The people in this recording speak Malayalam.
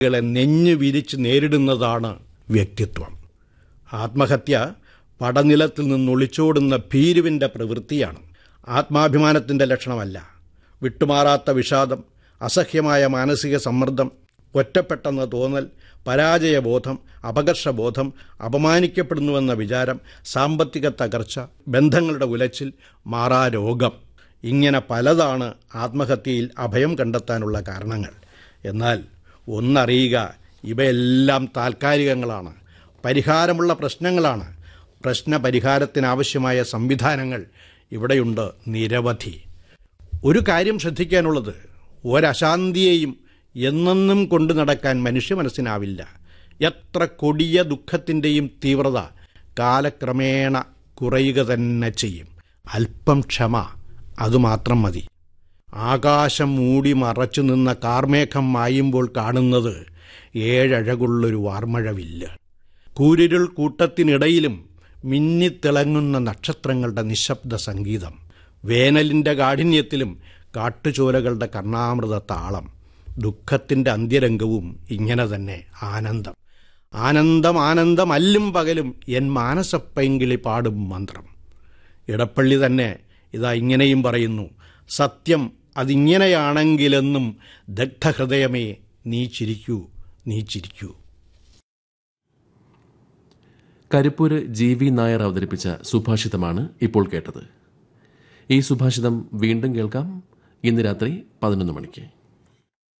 കളെ നെഞ്ഞു വിരിച്ച് നേരിടുന്നതാണ് വ്യക്തിത്വം ആത്മഹത്യ പടനിലത്തിൽ നിന്നൊളിച്ചോടുന്ന ഭീരുവിൻ്റെ പ്രവൃത്തിയാണ് ആത്മാഭിമാനത്തിൻ്റെ ലക്ഷണമല്ല വിട്ടുമാറാത്ത വിഷാദം അസഹ്യമായ മാനസിക സമ്മർദ്ദം ഒറ്റപ്പെട്ടെന്ന തോന്നൽ പരാജയബോധം അപകർഷബോധം അപമാനിക്കപ്പെടുന്നുവെന്ന വിചാരം സാമ്പത്തിക തകർച്ച ബന്ധങ്ങളുടെ ഉലച്ചിൽ മാറാരോഗം ഇങ്ങനെ പലതാണ് ആത്മഹത്യയിൽ അഭയം കണ്ടെത്താനുള്ള കാരണങ്ങൾ എന്നാൽ ഒന്നറിയുക ഇവയെല്ലാം താൽക്കാലികങ്ങളാണ് പരിഹാരമുള്ള പ്രശ്നങ്ങളാണ് പ്രശ്ന പരിഹാരത്തിനാവശ്യമായ സംവിധാനങ്ങൾ ഇവിടെയുണ്ട് നിരവധി ഒരു കാര്യം ശ്രദ്ധിക്കാനുള്ളത് ഒരശാന്തിയെയും എന്നെന്നും കൊണ്ടു നടക്കാൻ മനുഷ്യ മനസ്സിനാവില്ല എത്ര കൊടിയ ദുഃഖത്തിൻ്റെയും തീവ്രത കാലക്രമേണ കുറയുക തന്നെ ചെയ്യും അല്പം ക്ഷമ അതുമാത്രം മതി ആകാശം മൂടി മറച്ചു നിന്ന കാർമേഘം മായുമ്പോൾ കാണുന്നത് ഏഴഴകുള്ളൊരു വാർമഴവില്ല് കൂരിരുൾ കൂട്ടത്തിനിടയിലും മിന്നിത്തിളങ്ങുന്ന നക്ഷത്രങ്ങളുടെ നിശബ്ദ സംഗീതം വേനലിൻ്റെ കാഠിന്യത്തിലും കാട്ടുചോലകളുടെ കർണാമൃത താളം ദുഃഖത്തിൻ്റെ അന്ത്യരംഗവും ഇങ്ങനെ തന്നെ ആനന്ദം ആനന്ദം ആനന്ദം അല്ലും പകലും എൻ മാനസപ്പൈങ്കിളി പാടും മന്ത്രം ഇടപ്പള്ളി തന്നെ ഇതാ ഇങ്ങനെയും പറയുന്നു സത്യം അതിങ്ങനെയാണെങ്കിലെന്നും ദഗ്ധഹൃദയമേ നീ ചിരിക്കൂ നീ ചിരിക്കൂ കരിപ്പൂര് ജി വി നായർ അവതരിപ്പിച്ച സുഭാഷിതമാണ് ഇപ്പോൾ കേട്ടത് ഈ സുഭാഷിതം വീണ്ടും കേൾക്കാം ഇന്ന് രാത്രി പതിനൊന്ന് മണിക്ക്